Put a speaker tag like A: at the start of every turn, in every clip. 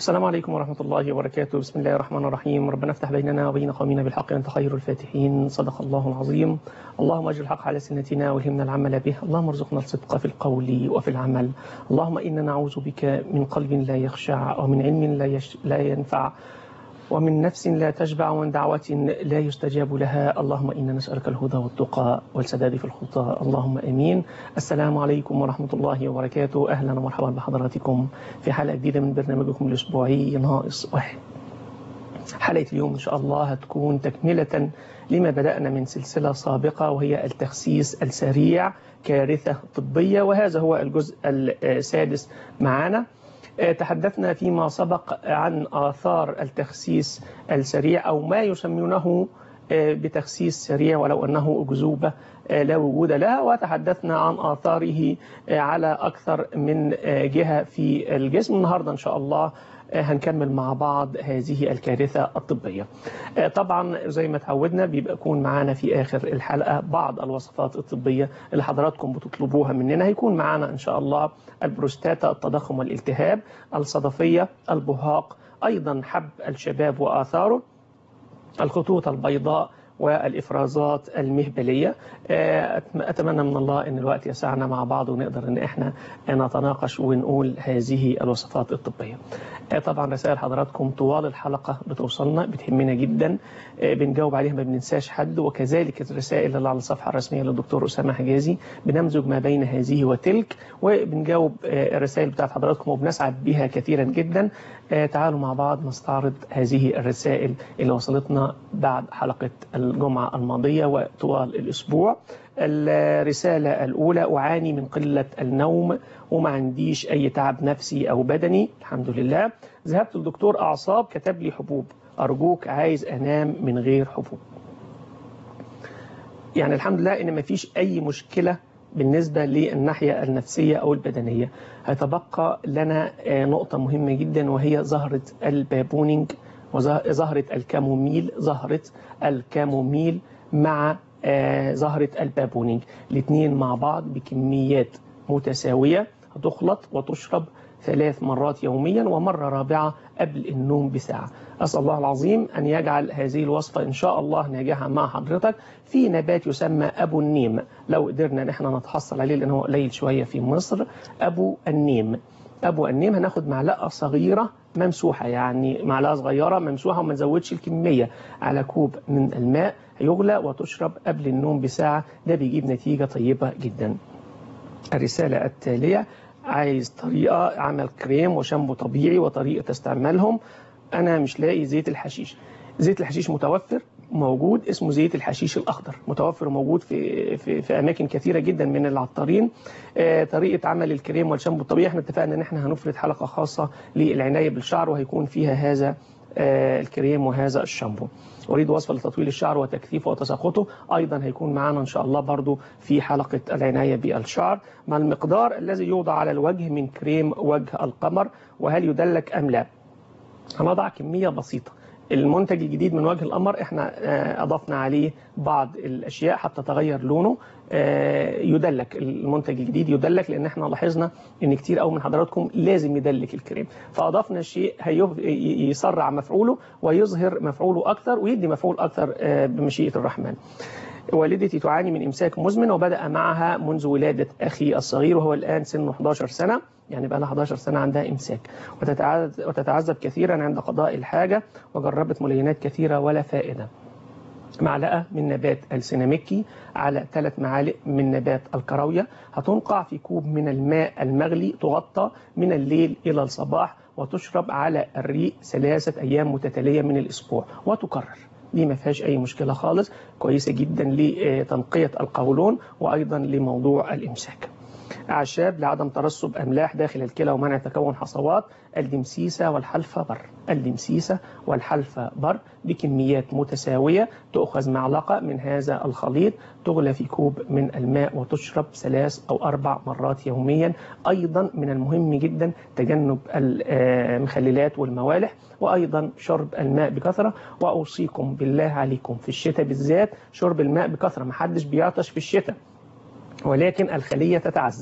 A: السلام عليكم ورحمة الله وبركاته بسم الله الرحمن الرحيم ربنا افتح بيننا وبين قومنا بالحق أنت خير الفاتحين صدق الله العظيم اللهم اجعل الحق على سنتنا والهمنا العمل به اللهم ارزقنا الصدق في القول وفي العمل اللهم إنا نعوذ بك من قلب لا يخشع ومن علم لا, يش... لا ينفع ومن نفس لا تشبع ومن دعوة لا يستجاب لها اللهم إنا نسألك الهدى والتقى والسداد في الخطى اللهم أمين السلام عليكم ورحمة الله وبركاته أهلا ومرحبا بحضراتكم في حلقة جديدة من برنامجكم الأسبوعي ناقص واحد حلقة اليوم إن شاء الله هتكون تكملة لما بدأنا من سلسلة سابقة وهي التخسيس السريع كارثة طبية وهذا هو الجزء السادس معنا تحدثنا فيما سبق عن آثار التخسيس السريع أو ما يسمونه بتخسيس سريع ولو أنه أكذوبة لا وجود لها وتحدثنا عن آثاره على أكثر من جهة في الجسم النهاردة إن شاء الله هنكمل مع بعض هذه الكارثة الطبية طبعا زي ما تعودنا بيبقى يكون معانا في آخر الحلقة بعض الوصفات الطبية اللي حضراتكم بتطلبوها مننا هيكون معانا إن شاء الله البروستاتا التضخم والالتهاب الصدفية البهاق أيضا حب الشباب وآثاره الخطوط البيضاء والإفرازات المهبلية أتمنى من الله أن الوقت يسعنا مع بعض ونقدر أن احنا نتناقش ونقول هذه الوصفات الطبية طبعا رسائل حضراتكم طوال الحلقة بتوصلنا بتهمنا جدا بنجاوب عليها ما بننساش حد وكذلك الرسائل اللي على الصفحة الرسمية للدكتور أسامة حجازي بنمزج ما بين هذه وتلك وبنجاوب الرسائل بتاعت حضراتكم وبنسعد بها كثيرا جدا تعالوا مع بعض نستعرض هذه الرسائل اللي وصلتنا بعد حلقة الجمعة الماضية وطوال الأسبوع الرسالة الأولى أعاني من قلة النوم وما عنديش أي تعب نفسي أو بدني الحمد لله ذهبت لدكتور أعصاب كتب لي حبوب أرجوك عايز أنام من غير حبوب يعني الحمد لله إن ما فيش أي مشكلة بالنسبة للناحية النفسية أو البدنية هيتبقى لنا نقطة مهمة جدا وهي زهرة البابونينج وزهرة الكاموميل زهرة الكاموميل مع زهرة البابونينج الاثنين مع بعض بكميات متساوية هتخلط وتشرب ثلاث مرات يوميا ومرة رابعة قبل النوم بساعة أسأل الله العظيم أن يجعل هذه الوصفة إن شاء الله ناجحة مع حضرتك في نبات يسمى أبو النيم لو قدرنا نحن نتحصل عليه لأنه قليل شوية في مصر أبو النيم أبو النيم هناخد معلقة صغيرة ممسوحة يعني معلقة صغيرة ممسوحة وما نزودش الكمية على كوب من الماء يغلى وتشرب قبل النوم بساعة ده بيجيب نتيجة طيبة جدا الرسالة التالية عايز طريقة عمل كريم وشامبو طبيعي وطريقة استعمالهم أنا مش لاقي زيت الحشيش زيت الحشيش متوفر موجود اسمه زيت الحشيش الأخضر متوفر وموجود في, في, في أماكن كثيرة جدا من العطارين آه طريقة عمل الكريم والشامبو الطبيعي احنا اتفقنا ان احنا هنفرد حلقة خاصة للعناية بالشعر وهيكون فيها هذا آه الكريم وهذا الشامبو أريد وصفة لتطويل الشعر وتكثيفه وتساقطه أيضا هيكون معنا إن شاء الله برضو في حلقة العناية بالشعر مع المقدار الذي يوضع على الوجه من كريم وجه القمر وهل يدلك أم لا هنضع كمية بسيطة المنتج الجديد من وجه القمر احنا اضفنا عليه بعض الاشياء حتى تغير لونه يدلك المنتج الجديد يدلك لان احنا لاحظنا ان كتير قوي من حضراتكم لازم يدلك الكريم فاضفنا شيء يسرع مفعوله ويظهر مفعوله اكثر ويدي مفعول اكثر بمشيئه الرحمن والدتي تعاني من إمساك مزمن وبدأ معها منذ ولادة أخي الصغير وهو الآن سنه 11 سنة يعني بقى لها 11 سنة عندها إمساك وتتعذب, وتتعذب كثيرا عند قضاء الحاجة وجربت ملينات كثيرة ولا فائدة معلقة من نبات السيناميكي على ثلاث معالق من نبات الكراوية هتنقع في كوب من الماء المغلي تغطى من الليل إلى الصباح وتشرب على الريق ثلاثة أيام متتالية من الأسبوع وتكرر دي ما فيهاش أي مشكلة خالص كويسة جدا لتنقية القولون وأيضا لموضوع الإمساك أعشاب لعدم ترسب أملاح داخل الكلى ومنع تكون حصوات الدمسيسة والحلفة بر الدمسيسة والحلفة بر بكميات متساوية تأخذ معلقة من هذا الخليط تغلى في كوب من الماء وتشرب ثلاث أو أربع مرات يوميا أيضا من المهم جدا تجنب المخللات والموالح وأيضا شرب الماء بكثرة وأوصيكم بالله عليكم في الشتاء بالذات شرب الماء بكثرة محدش بيعطش في الشتاء ولكن الخلية تتعذب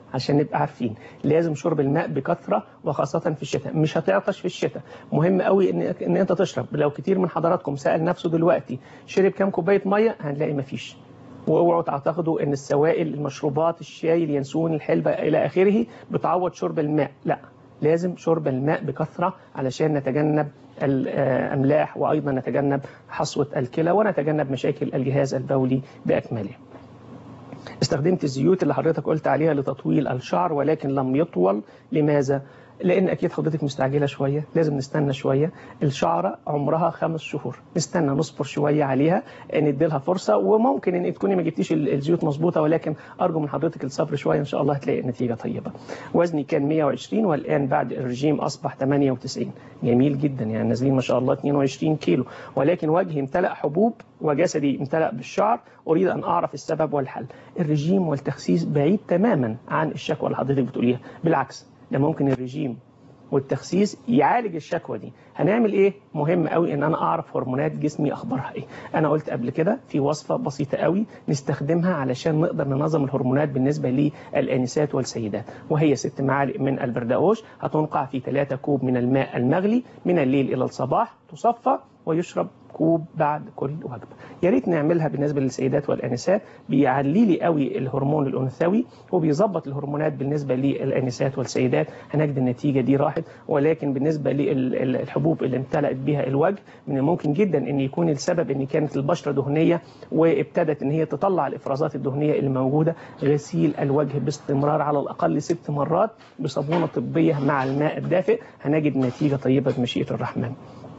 A: عشان نبقى عارفين لازم شرب الماء بكثره وخاصه في الشتاء مش هتعطش في الشتاء مهم قوي ان ان انت تشرب لو كتير من حضراتكم سال نفسه دلوقتي شرب كام كوبايه ميه هنلاقي مفيش واوعوا تعتقدوا ان السوائل المشروبات الشاي اليانسون الحلبة الى اخره بتعوض شرب الماء لا لازم شرب الماء بكثرة علشان نتجنب الأملاح وأيضا نتجنب حصوة الكلى ونتجنب مشاكل الجهاز البولي بأكمله استخدمت الزيوت اللي حضرتك قلت عليها لتطويل الشعر ولكن لم يطول لماذا؟ لان اكيد حضرتك مستعجله شويه لازم نستنى شويه الشعره عمرها خمس شهور نستنى نصبر شويه عليها ندي لها فرصه وممكن ان تكوني ما جبتيش الزيوت مظبوطه ولكن ارجو من حضرتك الصبر شويه ان شاء الله هتلاقي نتيجه طيبه وزني كان 120 والان بعد الرجيم اصبح 98 جميل جدا يعني نازلين ما شاء الله 22 كيلو ولكن وجهي امتلأ حبوب وجسدي امتلأ بالشعر اريد ان اعرف السبب والحل الرجيم والتخسيس بعيد تماما عن الشكوى اللي حضرتك بتقوليها بالعكس ده ممكن الرجيم والتخسيس يعالج الشكوى دي هنعمل ايه مهم قوي ان انا اعرف هرمونات جسمي اخبارها ايه انا قلت قبل كده في وصفه بسيطه قوي نستخدمها علشان نقدر ننظم الهرمونات بالنسبه للانسات والسيدات وهي ست معالق من البردقوش هتنقع في 3 كوب من الماء المغلي من الليل الى الصباح تصفى ويشرب كوب بعد كل وجبه يا ريت نعملها بالنسبه للسيدات والانسات بيعلي لي قوي الهرمون الانثوي وبيظبط الهرمونات بالنسبه للانسات والسيدات هنجد النتيجه دي راحت ولكن بالنسبه للحبوب اللي امتلأت بها الوجه من الممكن جدا ان يكون السبب ان كانت البشره دهنيه وابتدت ان هي تطلع الافرازات الدهنيه اللي موجوده غسيل الوجه باستمرار على الاقل ست مرات بصابونه طبيه مع الماء الدافئ هنجد نتيجه طيبه بمشيئه الرحمن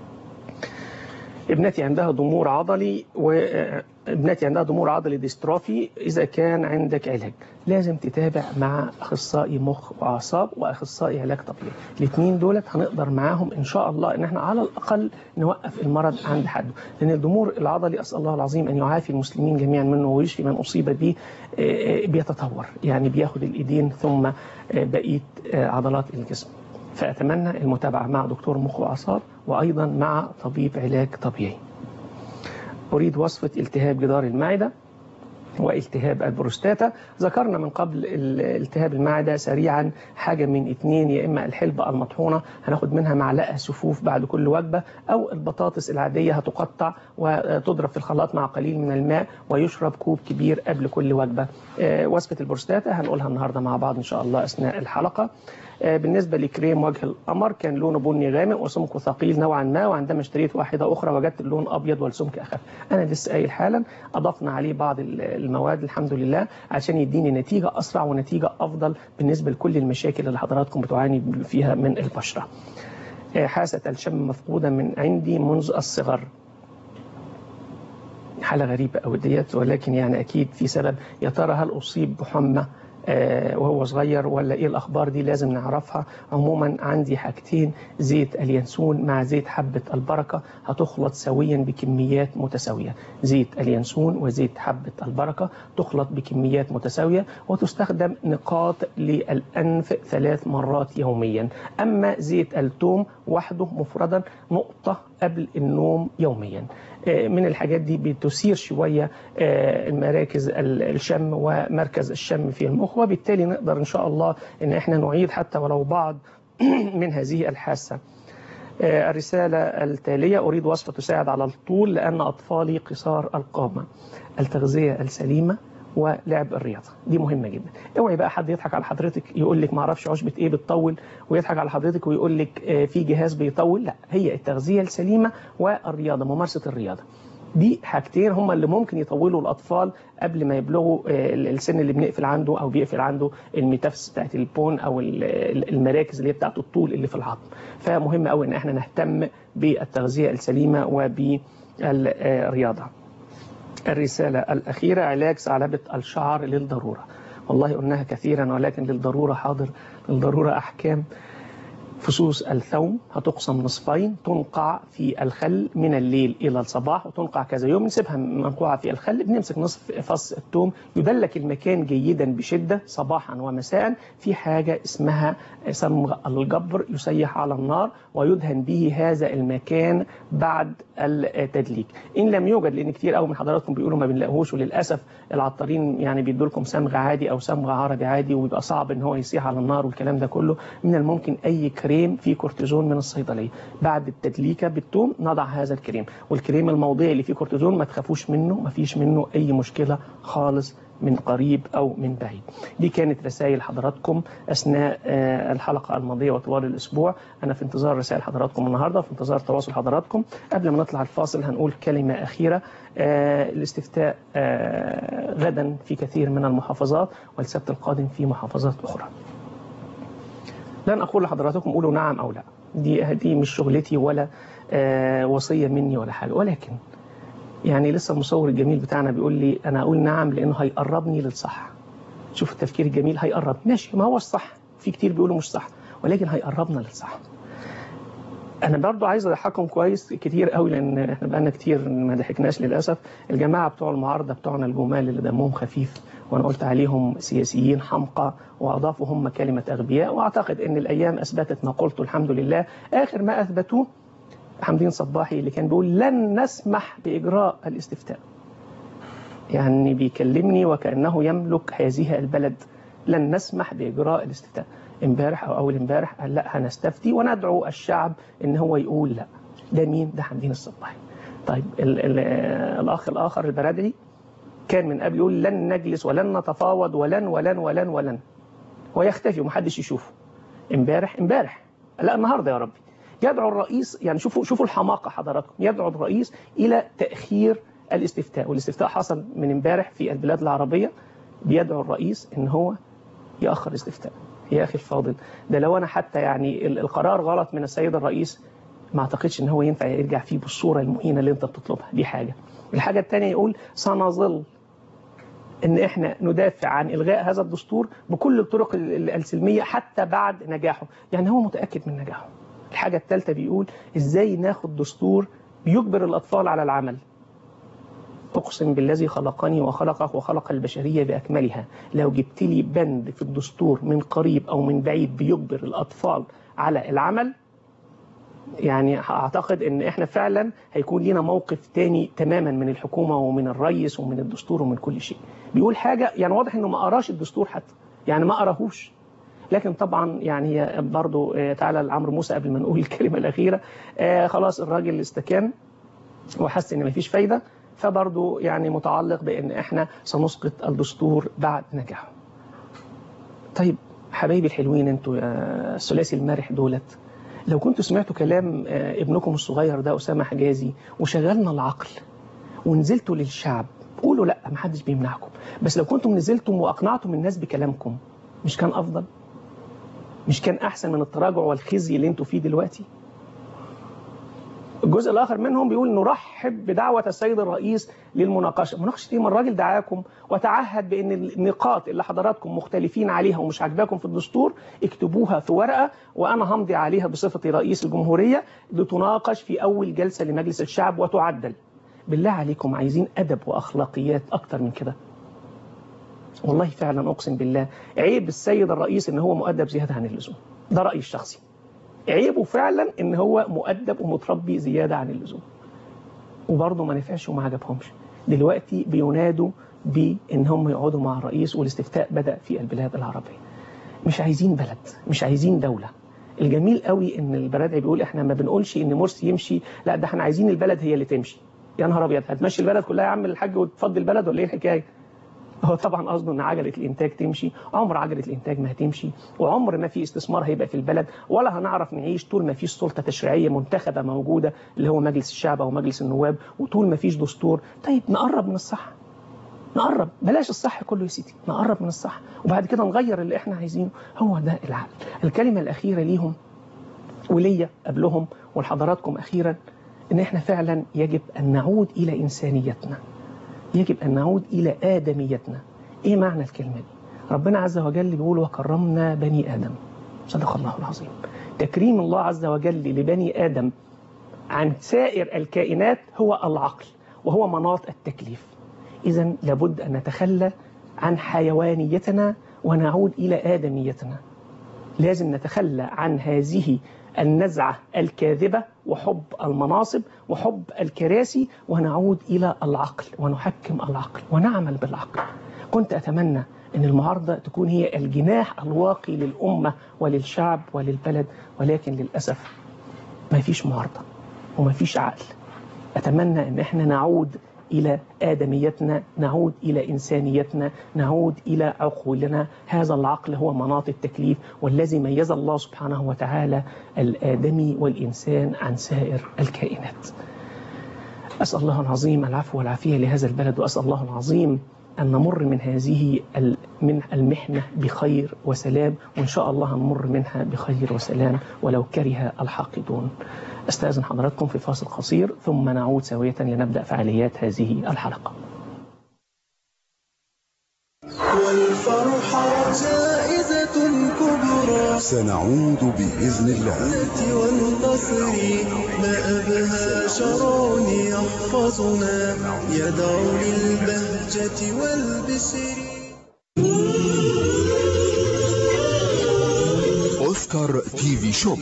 A: ابنتي عندها ضمور عضلي وابنتي عندها ضمور عضلي ديستروفي اذا كان عندك علاج لازم تتابع مع اخصائي مخ واعصاب واخصائي علاج طبيعي الاثنين دولت هنقدر معاهم ان شاء الله ان احنا على الاقل نوقف المرض عند حده لان الضمور العضلي اسال الله العظيم ان يعافي المسلمين جميعا منه ويشفي من اصيب به بيتطور يعني بياخد الايدين ثم بقيه عضلات الجسم فأتمنى المتابعة مع دكتور مخ وأعصاب وأيضا مع طبيب علاج طبيعي أريد وصفة التهاب جدار المعدة والتهاب البروستاتا ذكرنا من قبل التهاب المعدة سريعا حاجة من اتنين يا إما الحلبة المطحونة هناخد منها معلقة سفوف بعد كل وجبة أو البطاطس العادية هتقطع وتضرب في الخلاط مع قليل من الماء ويشرب كوب كبير قبل كل وجبة وصفة البروستاتا هنقولها النهاردة مع بعض إن شاء الله أثناء الحلقة بالنسبة لكريم وجه القمر كان لونه بني غامق وسمكه ثقيل نوعا ما وعندما اشتريت واحدة أخرى وجدت اللون أبيض والسمك أخف أنا لسه قايل حالا أضفنا عليه بعض المواد الحمد لله عشان يديني نتيجة أسرع ونتيجة أفضل بالنسبة لكل المشاكل اللي حضراتكم بتعاني فيها من البشرة حاسة الشم مفقودة من عندي منذ الصغر حالة غريبة أو ديت ولكن يعني أكيد في سبب يا ترى هل أصيب بحمى وهو صغير ولا ايه الاخبار دي لازم نعرفها عموما عندي حاجتين زيت اليانسون مع زيت حبة البركة هتخلط سويا بكميات متساوية زيت اليانسون وزيت حبة البركة تخلط بكميات متساوية وتستخدم نقاط للأنف ثلاث مرات يوميا أما زيت التوم وحده مفردا نقطة قبل النوم يوميا من الحاجات دي بتثير شوية مراكز الشم ومركز الشم في المخ وبالتالي نقدر إن شاء الله إن إحنا نعيد حتى ولو بعض من هذه الحاسة الرسالة التالية أريد وصفة تساعد على الطول لأن أطفالي قصار القامة التغذية السليمة ولعب الرياضه دي مهمه جدا اوعي بقى حد يضحك على حضرتك يقول لك ما اعرفش عشبه ايه بتطول ويضحك على حضرتك ويقول لك في جهاز بيطول لا هي التغذيه السليمه والرياضه ممارسه الرياضه دي حاجتين هم اللي ممكن يطولوا الاطفال قبل ما يبلغوا السن اللي بنقفل عنده او بيقفل عنده الميتافس بتاعت البون او المراكز اللي هي بتاعت الطول اللي في العظم فمهم قوي ان احنا نهتم بالتغذيه السليمه وبالرياضه الرسالة الأخيرة علاج ثعلبة الشعر للضرورة والله قلناها كثيرا ولكن للضرورة حاضر للضرورة أحكام فصوص الثوم هتقسم نصفين تنقع في الخل من الليل إلى الصباح وتنقع كذا يوم نسيبها منقوعة في الخل بنمسك نصف فص الثوم يدلك المكان جيدا بشدة صباحا ومساء في حاجة اسمها صمغ الجبر يسيح على النار ويدهن به هذا المكان بعد التدليك إن لم يوجد لأن كتير قوي من حضراتكم بيقولوا ما بنلاقوهوش وللأسف العطارين يعني بيدوا لكم صمغ عادي أو صمغ عربي عادي ويبقى صعب إن هو يسيح على النار والكلام ده كله من الممكن أي كريم فيه كورتيزون من الصيدلية بعد التدليكة بالثوم نضع هذا الكريم والكريم الموضعي اللي فيه كورتيزون ما تخافوش منه ما فيش منه أي مشكلة خالص من قريب أو من بعيد دي كانت رسائل حضراتكم أثناء الحلقة الماضية وطوال الأسبوع أنا في انتظار رسائل حضراتكم النهاردة في انتظار تواصل حضراتكم قبل ما نطلع الفاصل هنقول كلمة أخيرة الاستفتاء غدا في كثير من المحافظات والسبت القادم في محافظات أخرى لن أقول لحضراتكم قولوا نعم أو لا دي دي مش شغلتي ولا وصية مني ولا حاجة ولكن يعني لسه المصور الجميل بتاعنا بيقول لي أنا أقول نعم لأنه هيقربني للصح شوف التفكير الجميل هيقرب ماشي ما هو الصح في كتير بيقولوا مش صح ولكن هيقربنا للصح انا برضو عايز اضحككم كويس كتير قوي لان احنا بقالنا كتير ما ضحكناش للاسف الجماعه بتوع المعارضه بتوعنا الجمال اللي دمهم خفيف وانا قلت عليهم سياسيين حمقى واضافوا هم كلمه اغبياء واعتقد ان الايام اثبتت ما قلته الحمد لله اخر ما اثبتوه حمدين صباحي اللي كان بيقول لن نسمح باجراء الاستفتاء يعني بيكلمني وكانه يملك هذه البلد لن نسمح باجراء الاستفتاء امبارح او اول امبارح قال لا هنستفتي وندعو الشعب ان هو يقول لا ده مين ده حمدين الصباحي طيب ال ال الاخ الاخر البرادعي كان من قبل يقول لن نجلس ولن نتفاوض ولن ولن ولن ولن ويختفي ومحدش يشوفه امبارح امبارح لا النهارده يا ربي يدعو الرئيس يعني شوفوا شوفوا الحماقه حضراتكم يدعو الرئيس الى تاخير الاستفتاء والاستفتاء حصل من امبارح في البلاد العربيه بيدعو الرئيس ان هو ياخر الاستفتاء يا اخي الفاضل ده لو انا حتى يعني القرار غلط من السيد الرئيس ما اعتقدش ان هو ينفع يرجع فيه بالصوره المهينه اللي انت بتطلبها دي حاجه الحاجه الثانيه يقول سنظل ان احنا ندافع عن الغاء هذا الدستور بكل الطرق السلميه حتى بعد نجاحه يعني هو متاكد من نجاحه الحاجه الثالثه بيقول ازاي ناخد دستور بيجبر الاطفال على العمل أقسم بالذي خلقني وخلقك وخلق البشرية بأكملها لو جبت لي بند في الدستور من قريب أو من بعيد بيجبر الأطفال على العمل يعني أعتقد أن إحنا فعلا هيكون لنا موقف تاني تماما من الحكومة ومن الرئيس ومن الدستور ومن كل شيء بيقول حاجة يعني واضح أنه ما قراش الدستور حتى يعني ما قراهوش لكن طبعا يعني هي برضو تعالى لعمرو موسى قبل ما نقول الكلمة الأخيرة آه خلاص الراجل استكان وحس ان مفيش فايده فبرضه يعني متعلق بان احنا سنسقط الدستور بعد نجاحه. طيب حبايبي الحلوين انتوا يا ثلاثي المرح دولت لو كنتوا سمعتوا كلام ابنكم الصغير ده اسامه حجازي وشغلنا العقل ونزلتوا للشعب قولوا لا ما حدش بيمنعكم بس لو كنتم نزلتم واقنعتم الناس بكلامكم مش كان افضل؟ مش كان احسن من التراجع والخزي اللي انتوا فيه دلوقتي؟ الجزء الاخر منهم بيقول نرحب بدعوه السيد الرئيس للمناقشه، مناقشه ايه؟ ما الراجل دعاكم وتعهد بان النقاط اللي حضراتكم مختلفين عليها ومش عاجباكم في الدستور اكتبوها في ورقه وانا همضي عليها بصفتي رئيس الجمهوريه لتناقش في اول جلسه لمجلس الشعب وتعدل. بالله عليكم عايزين ادب واخلاقيات اكتر من كده. والله فعلا اقسم بالله عيب السيد الرئيس ان هو مؤدب زياده عن اللزوم. ده رايي الشخصي. عيبه فعلا ان هو مؤدب ومتربي زياده عن اللزوم وبرضه ما نفعش وما عجبهمش دلوقتي بينادوا بان هم يقعدوا مع الرئيس والاستفتاء بدا في البلاد العربيه مش عايزين بلد مش عايزين دوله الجميل قوي ان البرادعي بيقول احنا ما بنقولش ان مرسي يمشي لا ده احنا عايزين البلد هي اللي تمشي يا نهار ابيض هتمشي البلد كلها يا عم الحاج وتفضي البلد ولا ايه الحكايه هو طبعا قصده ان عجله الانتاج تمشي عمر عجله الانتاج ما هتمشي وعمر ما في استثمار هيبقى في البلد ولا هنعرف نعيش طول ما فيش سلطه تشريعيه منتخبه موجوده اللي هو مجلس الشعب او مجلس النواب وطول ما فيش دستور طيب نقرب من الصح نقرب بلاش الصح كله يا سيدي نقرب من الصح وبعد كده نغير اللي احنا عايزينه هو ده العقل الكلمه الاخيره ليهم وليا قبلهم ولحضراتكم اخيرا ان احنا فعلا يجب ان نعود الى انسانيتنا يجب أن نعود إلى آدميتنا إيه معنى الكلمة دي؟ ربنا عز وجل بيقول وكرمنا بني آدم صدق الله العظيم تكريم الله عز وجل لبني آدم عن سائر الكائنات هو العقل وهو مناط التكليف إذا لابد أن نتخلى عن حيوانيتنا ونعود إلى آدميتنا لازم نتخلى عن هذه النزعة الكاذبة وحب المناصب وحب الكراسي ونعود إلى العقل ونحكم العقل ونعمل بالعقل كنت أتمنى أن المعارضة تكون هي الجناح الواقي للأمة وللشعب وللبلد ولكن للأسف ما فيش معارضة وما فيش عقل أتمنى أن احنا نعود إلى آدميتنا نعود إلى إنسانيتنا نعود إلى عقولنا هذا العقل هو مناط التكليف والذي ميز الله سبحانه وتعالى الآدمي والإنسان عن سائر الكائنات أسأل الله العظيم العفو والعافية لهذا البلد وأسأل الله العظيم أن نمر من هذه من المحنة بخير وسلام وإن شاء الله نمر منها بخير وسلام ولو كره الحاقدون أستأذن حضراتكم في فاصل قصير ثم نعود سوية لنبدأ فعاليات هذه الحلقة
B: والفرحة جائزة كبرى
C: سنعود بإذن الله
B: والنصر ما أبهى شرع يحفظنا يدعو للبهجة والبشر
C: أوسكار تي في شوب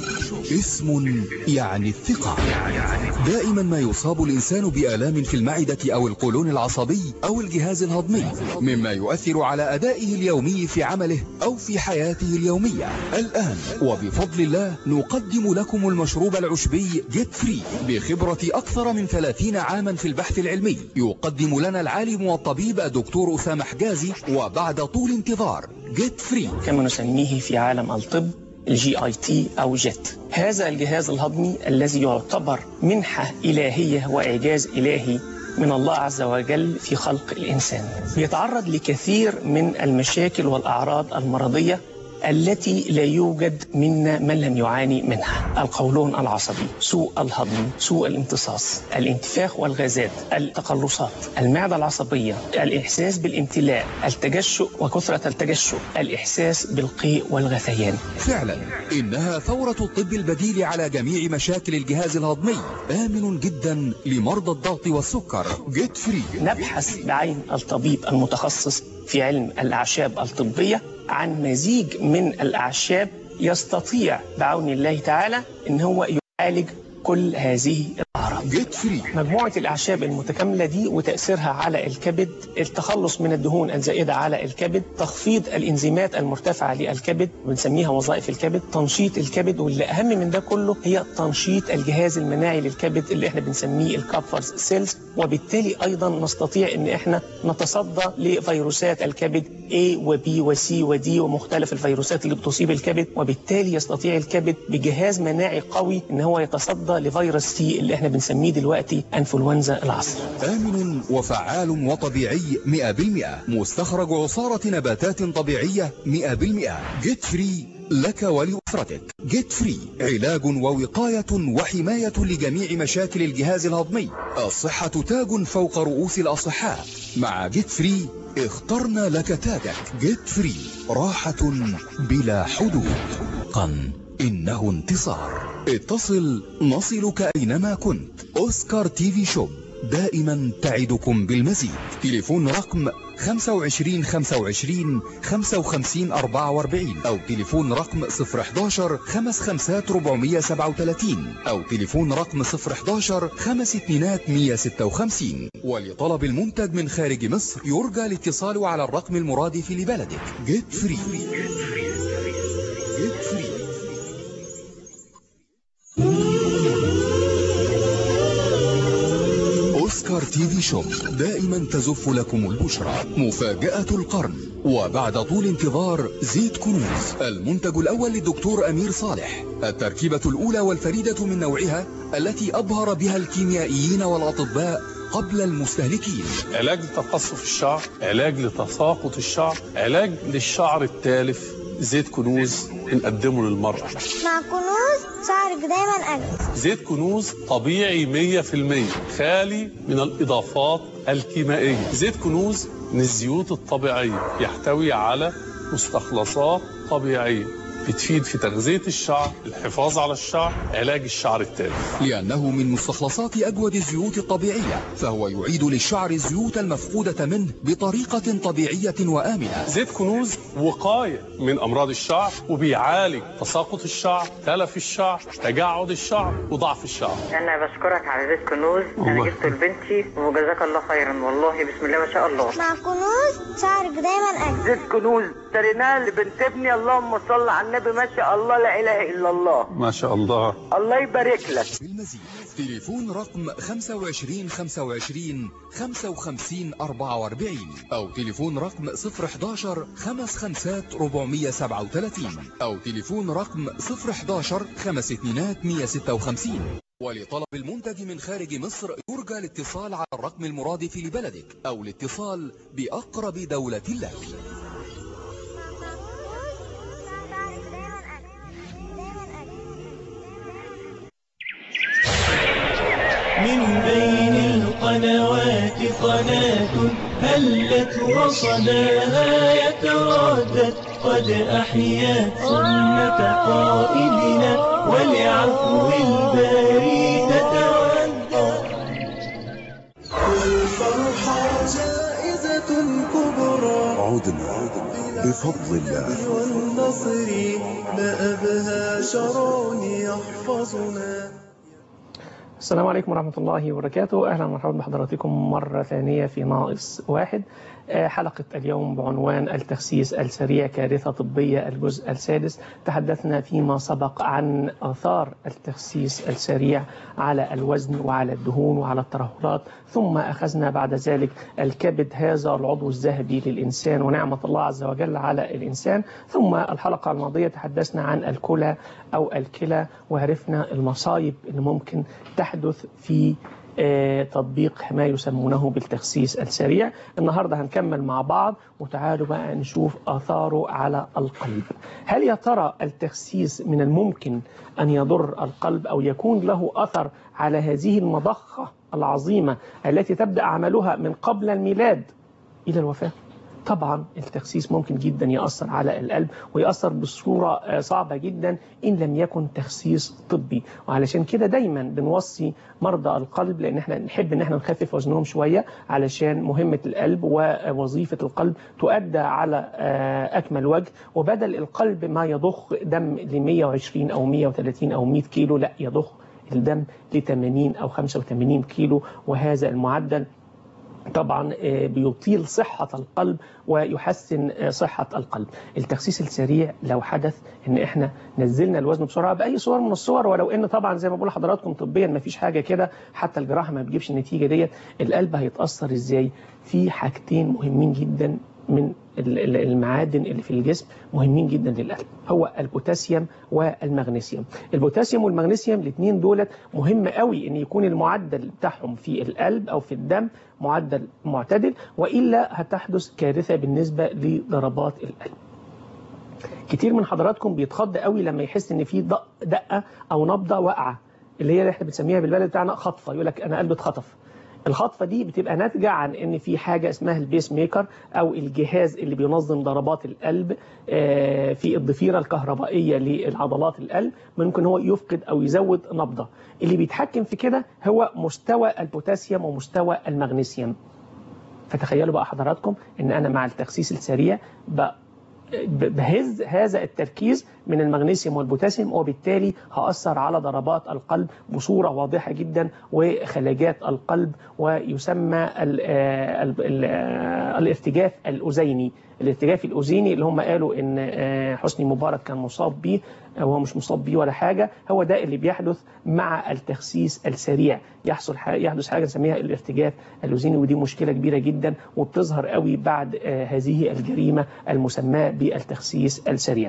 C: اسم يعني الثقة دائما ما يصاب الإنسان بآلام في المعدة أو القولون العصبي أو الجهاز الهضمي مما يؤثر على أدائه اليومي في عمله أو في حياته اليومية الآن وبفضل الله نقدم لكم المشروب العشبي جيت فري بخبرة أكثر من 30 عاما في البحث العلمي يقدم لنا العالم والطبيب الدكتور أسامة حجازي وبعد طول انتظار جيت فري
A: كما نسميه في عالم الطب الجي اي تي او جيت هذا الجهاز الهضمي الذي يعتبر منحة إلهية وإعجاز إلهي من الله عز وجل في خلق الإنسان بيتعرض لكثير من المشاكل والأعراض المرضية التي لا يوجد منا من لم يعاني منها القولون العصبي سوء الهضم سوء الامتصاص الانتفاخ والغازات التقلصات المعدة العصبية الإحساس بالامتلاء التجشؤ وكثرة التجشؤ الإحساس بالقيء والغثيان
C: فعلا إنها ثورة الطب البديل على جميع مشاكل الجهاز الهضمي آمن جدا لمرضى الضغط والسكر جيت فري
A: نبحث بعين الطبيب المتخصص في علم الأعشاب الطبية عن مزيج من الأعشاب يستطيع بعون الله تعالى أن هو يعالج كل هذه الأعراض
C: جيت فري
A: مجموعة الأعشاب المتكاملة دي وتأثيرها على الكبد التخلص من الدهون الزائدة على الكبد تخفيض الإنزيمات المرتفعة للكبد بنسميها وظائف الكبد تنشيط الكبد واللي أهم من ده كله هي تنشيط الجهاز المناعي للكبد اللي احنا بنسميه الكابفرز سيلز وبالتالي أيضا نستطيع أن احنا نتصدى لفيروسات الكبد A و B و C و D ومختلف الفيروسات اللي بتصيب الكبد وبالتالي يستطيع الكبد بجهاز مناعي قوي ان هو يتصدى لفيروس سي اللي احنا بنسميه دلوقتي انفلونزا العصر
C: آمن وفعال وطبيعي 100% مستخرج عصارة نباتات طبيعية 100% جيت فري لك ولأسرتك جيت فري علاج ووقاية وحماية لجميع مشاكل الجهاز الهضمي الصحة تاج فوق رؤوس الأصحاء مع جيت فري اخترنا لك تاجك جيت فري راحة بلا حدود قن إنه انتصار اتصل نصلك أينما كنت أوسكار تي في شوب دائما تعدكم بالمزيد تليفون رقم 25 25 55 44 أو تليفون رقم 011 55 437 أو تليفون رقم 011 5 2 156 ولطلب المنتج من خارج مصر يرجى الاتصال على الرقم المرادف لبلدك جيت فري جيت فري أوسكار تي في شوب دائما تزف لكم البشرى مفاجأة القرن وبعد طول انتظار زيت كنوز المنتج الأول للدكتور أمير صالح التركيبة الأولى والفريدة من نوعها التي أبهر بها الكيميائيين والأطباء قبل المستهلكين
D: علاج لتقصف الشعر علاج لتساقط الشعر علاج للشعر التالف زيت كنوز بنقدمه للمرأة
E: مع كنوز شعرك دايما أجمل
D: زيت كنوز طبيعي 100% خالي من الإضافات الكيميائية زيت كنوز من الزيوت الطبيعية يحتوي على مستخلصات طبيعية بتفيد في تغذية الشعر الحفاظ على الشعر علاج الشعر التالف
C: لأنه من مستخلصات أجود الزيوت الطبيعية فهو يعيد للشعر الزيوت المفقودة منه بطريقة طبيعية وآمنة
D: زيت كنوز وقاية من أمراض الشعر وبيعالج تساقط الشعر تلف الشعر تجعد الشعر وضعف الشعر
F: انا بشكرك على زيت كنوز انا
D: الله.
F: جبته لبنتي وجزاك الله خيرا والله بسم الله ما شاء الله
E: مع كنوز شعرك دايما أجمل
F: زيت كنوز اشتريناه لبنت ابني اللهم صل على النبي ما شاء الله لا اله الا الله
D: ما شاء الله
F: الله يبارك لك
C: بالمزيد تليفون رقم 25 25 55 44 أو تليفون رقم 011 خمس خمسات 437 أو تليفون رقم 011 خمس اتنينات 156 ولطلب المنتج من خارج مصر يرجى الاتصال على الرقم المرادف لبلدك أو الاتصال بأقرب دولة لك
E: شعرك دايما أجمل دايما أجمل
B: من بين القنوات قناة هلت وصداها يتردد قد أحيت سنة قائدنا ولعفو الباري تتودد والفرحة جائزة كبرى
G: عدنا بفضل الله
B: والنصر ما أبهى شرع يحفظنا
A: السلام عليكم ورحمة الله وبركاته أهلا ومرحبا بحضراتكم مرة ثانية في ناقص واحد آه، حلقة اليوم بعنوان التخسيس السريع كارثة طبية الجزء السادس تحدثنا فيما سبق عن آثار التخسيس السريع على الوزن وعلى الدهون وعلى الترهلات ثم أخذنا بعد ذلك الكبد هذا العضو الذهبي للإنسان ونعمة الله عز وجل على الإنسان ثم الحلقة الماضية تحدثنا عن الكلى أو الكلى وعرفنا المصايب اللي ممكن تحدث في آه، تطبيق ما يسمونه بالتخسيس السريع النهاردة هنكمل مع بعض وتعالوا بقى نشوف آثاره على القلب هل يا ترى التخسيس من الممكن أن يضر القلب أو يكون له أثر على هذه المضخة العظيمة التي تبدأ عملها من قبل الميلاد إلى الوفاة طبعا التخسيس ممكن جدا يأثر على القلب ويأثر بصورة آه، صعبة جدا إن لم يكن تخسيس طبي وعلشان كده دايما بنوصي مرضى القلب لأن احنا نحب إن احنا نخفف وزنهم شوية علشان مهمة القلب ووظيفة القلب تؤدى على آه، أكمل وجه وبدل القلب ما يضخ دم ل 120 أو 130 أو 100 كيلو لا يضخ الدم ل 80 أو 85 كيلو وهذا المعدل طبعا آه، بيطيل صحة القلب ويحسن آه، صحة القلب التخسيس السريع لو حدث ان احنا نزلنا الوزن بسرعة بأي صور من الصور ولو ان طبعا زي ما بقول لحضراتكم طبيا ما فيش حاجة كده حتى الجراحة ما بتجيبش النتيجة ديت القلب هيتأثر ازاي في حاجتين مهمين جدا من ال- ال- المعادن اللي في الجسم مهمين جدا للقلب هو البوتاسيوم والمغنيسيوم البوتاسيوم والمغنيسيوم الاثنين دولت مهم قوي ان يكون المعدل بتاعهم في القلب او في الدم معدل معتدل والا هتحدث كارثه بالنسبه لضربات القلب كتير من حضراتكم بيتخض قوي لما يحس ان في دق- دقه او نبضه واقعه اللي هي اللي احنا بنسميها بالبلد بتاعنا خطفه يقول لك انا قلبي اتخطف الخطفه دي بتبقى ناتجه عن ان في حاجه اسمها البيس ميكر او الجهاز اللي بينظم ضربات القلب آه، في الضفيره الكهربائيه للعضلات القلب ممكن هو يفقد او يزود نبضه اللي بيتحكم في كده هو مستوى البوتاسيوم ومستوى المغنيسيوم فتخيلوا بقى حضراتكم ان انا مع التخسيس السريع ب- ب- بهز هذا التركيز من المغنيسيوم والبوتاسيوم وبالتالي هأثر على ضربات القلب بصورة واضحة جدا وخلاجات القلب ويسمى ال ال ال الارتجاف الأذيني الارتجاف الأذيني اللي هم قالوا إن آه، حسني مبارك كان مصاب بيه هو مش مصاب بيه ولا حاجة هو ده اللي بيحدث مع التخسيس السريع يحصل ح- يحدث حاجة نسميها الارتجاف الأذيني ودي مشكلة كبيرة جدا وبتظهر قوي بعد آه، هذه الجريمة المسماة بالتخسيس السريع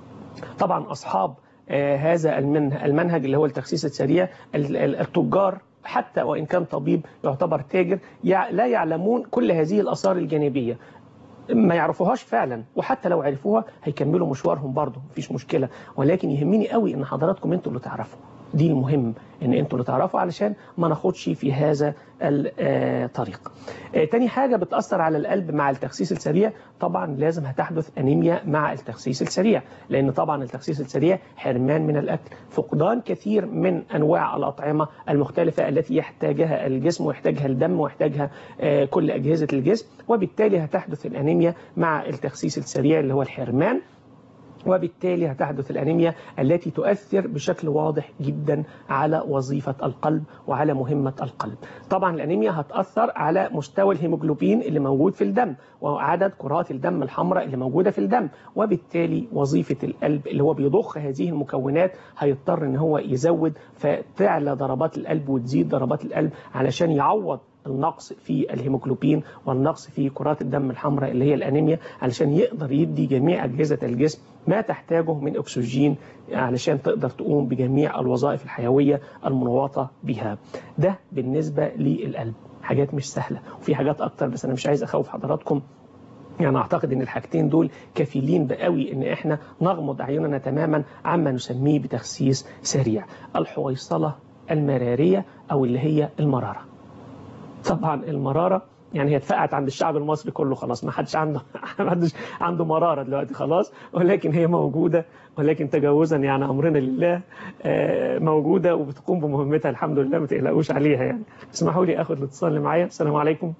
A: طبعا أصحاب آه، هذا المنه- المنهج اللي هو التخسيس السريع ال- ال- التجار حتى وإن كان طبيب يعتبر تاجر يع- لا يعلمون كل هذه الآثار الجانبية ما يعرفوهاش فعلا وحتى لو عرفوها هيكملوا مشوارهم برضه مفيش مشكلة ولكن يهمني قوي ان حضراتكم انتوا اللي تعرفوا دي المهم ان انتوا اللي تعرفوا علشان ما ناخدش في هذا الطريق آه، تاني حاجة بتأثر على القلب مع التخسيس السريع طبعا لازم هتحدث أنيميا مع التخسيس السريع لأن طبعا التخسيس السريع حرمان من الأكل فقدان كثير من أنواع الأطعمة المختلفة التي يحتاجها الجسم ويحتاجها الدم ويحتاجها آه، كل أجهزة الجسم وبالتالي هتحدث الأنيميا مع التخسيس السريع اللي هو الحرمان وبالتالي هتحدث الأنيميا التي تؤثر بشكل واضح جدا على وظيفة القلب وعلى مهمة القلب طبعا الأنيميا هتأثر على مستوى الهيموجلوبين اللي موجود في الدم وعدد كرات الدم الحمراء اللي موجودة في الدم وبالتالي وظيفة القلب اللي هو بيضخ هذه المكونات هيضطر ان هو يزود فتعلى ضربات القلب وتزيد ضربات القلب علشان يعوض النقص في الهيموجلوبين والنقص في كرات الدم الحمراء اللي هي الانيميا علشان يقدر يدي جميع اجهزه الجسم ما تحتاجه من اكسجين علشان تقدر تقوم بجميع الوظائف الحيويه المنوطه بها. ده بالنسبه للقلب، حاجات مش سهله وفي حاجات اكتر بس انا مش عايز اخوف حضراتكم يعني اعتقد ان الحاجتين دول كفيلين بقوي ان احنا نغمض اعيننا تماما عما نسميه بتخسيس سريع الحويصله المراريه او اللي هي المراره طبعا المراره يعني هي اتفقعت عند الشعب المصري كله خلاص ما حدش عنده ما حدش عنده مراره دلوقتي خلاص ولكن هي موجوده ولكن تجاوزا يعني امرنا لله آه، موجوده وبتقوم بمهمتها الحمد لله ما تقلقوش عليها يعني اسمحوا لي اخد الاتصال اللي معايا السلام عليكم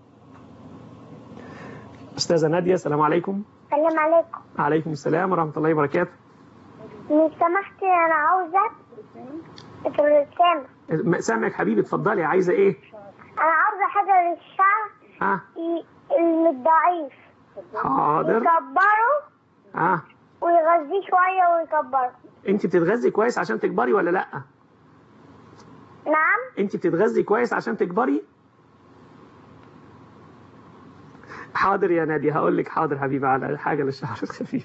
A: استاذه ناديه السلام عليكم
E: سلام عليكم
A: عليكم السلام ورحمه الله وبركاته
E: لو سمحت انا عاوزة الرسالة
A: م- سامعك حبيبي اتفضلي عايزه ايه
E: انا عاوزة حاجة للشعر
A: ها
E: ي- الضعيف
A: حاضر
E: يكبره
A: ها
E: ويغذيه شوية ويكبره
A: انت بتتغذي كويس عشان تكبري ولا لا
E: نعم
A: انت بتتغذي كويس عشان تكبري حاضر يا نادي هقول لك حاضر حبيبي على حاجه للشعر الخفيف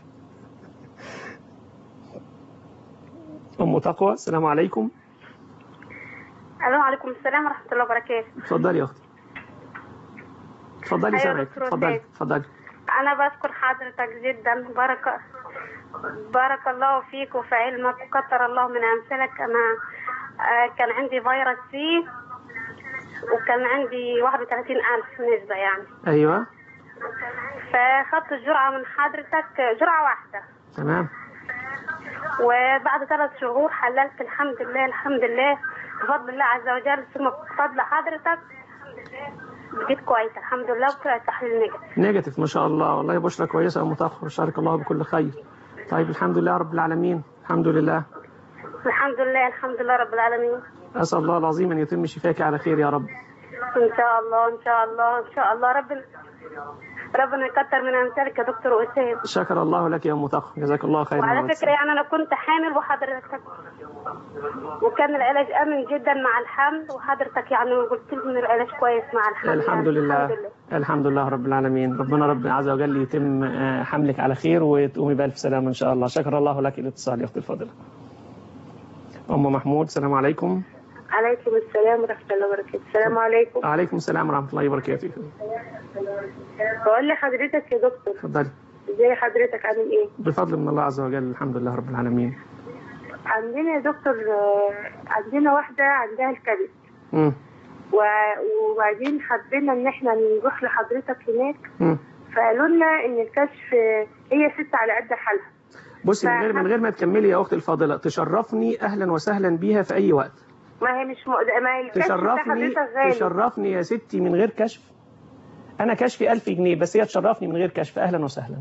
A: ام تقوى السلام عليكم
H: الو عليكم السلام ورحمه الله وبركاته
A: اتفضلي يا اختي اتفضلي
H: أيوة
A: سامعك
H: دكتور
A: اتفضلي
H: وسام.
A: اتفضلي
H: انا بشكر حضرتك جدا بارك بارك الله فيك وفي علمك وكتر الله من امثالك انا آه، كان عندي فيروس سي وكان عندي 31 ألف نسبة يعني
A: ايوه
H: فاخدت الجرعة من حضرتك جرعة واحدة
A: تمام
H: وبعد ثلاث شهور حللت الحمد لله الحمد لله بفضل الله عز وجل ثم بفضل حضرتك بقيت كويسة الحمد لله وطلع التحليل نيجاتيف
A: نيجاتيف ما شاء الله والله بشرى كويسه يا ام تقوى بشارك الله بكل خير طيب الحمد لله رب العالمين الحمد لله
H: الحمد لله الحمد لله رب العالمين
A: اسال الله العظيم ان يتم شفاك على خير يا رب
H: ان شاء الله ان شاء الله ان شاء الله ربنا ربنا يكتر من امثالك يا دكتور اسامه
A: شكر الله لك يا ام تقوى جزاك الله خيرا
H: وعلى
A: وجزاك
H: فكره يعني انا كنت حامل وحضرتك وكان العلاج امن جدا مع الحمل وحضرتك يعني قلت لي ان العلاج كويس مع الحمل
A: الحمد
H: يعني
A: لله
H: الحمد لله
A: الحمد لله رب العالمين ربنا رب عز وجل يتم آه، حملك على خير وتقومي بألف سلامة إن شاء الله شكر الله لك الاتصال يا أختي الفاضلة أم محمود السلام عليكم
H: عليكم السلام ورحمه الله وبركاته السلام عليكم
A: عليكم السلام ورحمة الله وبركاته
H: بقول لحضرتك يا دكتور
A: اتفضلي
H: ازي حضرتك عامل ايه
A: بفضل من الله عز وجل الحمد لله رب العالمين
H: عندنا يا دكتور آه، عندنا واحده عندها الكبد
A: مم.
H: و- وبعدين حبينا ان احنا نروح لحضرتك هناك
A: مم.
H: فقالوا لنا ان الكشف هي ست على قد حالها
A: بصي من غير من غير ما تكملي يا أختي الفاضلة تشرفني أهلا وسهلا بيها في أي وقت
H: ما هي مش مقد... ما هي الكشف ده
A: تشرفني
H: حضرتك غالي
A: تشرفني يا ستي من غير كشف أنا كشفي 1000 جنيه بس هي تشرفني من غير كشف أهلا وسهلا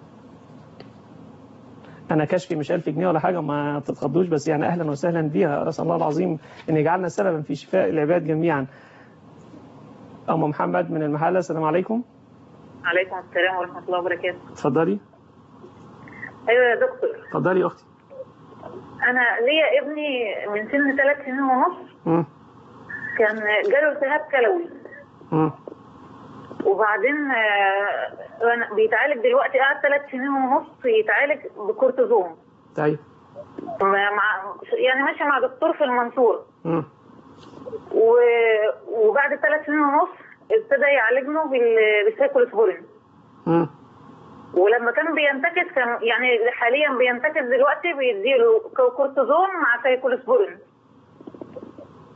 A: أنا كشفي مش 1000 جنيه ولا حاجة ما تتخضوش بس يعني أهلا وسهلا بيها أسأل الله العظيم أن يجعلنا سببا في شفاء العباد جميعا أم محمد من المحلة السلام عليكم
I: عليكم السلام ورحمة الله وبركاته
A: اتفضلي
I: أيوة يا دكتور
A: اتفضلي يا أختي
I: أنا ليا ابني من سن ثلاث سنين ونص
A: مم.
I: كان جاله التهاب كلوي
A: مم.
I: وبعدين آه، أنا بيتعالج دلوقتي قعد ثلاث سنين ونص يتعالج بكورتيزون
A: طيب
I: مع مع- يعني ماشي مع دكتور في المنصورة
A: مم.
I: و- وبعد ثلاث سنين ونص ابتدى يعالجنا بال- بالسايكلوسبورين
A: مم.
I: ولما كان بينتكس كان يعني حاليا بينتكس دلوقتي بيديله كورتيزون مع سايكلوسبورين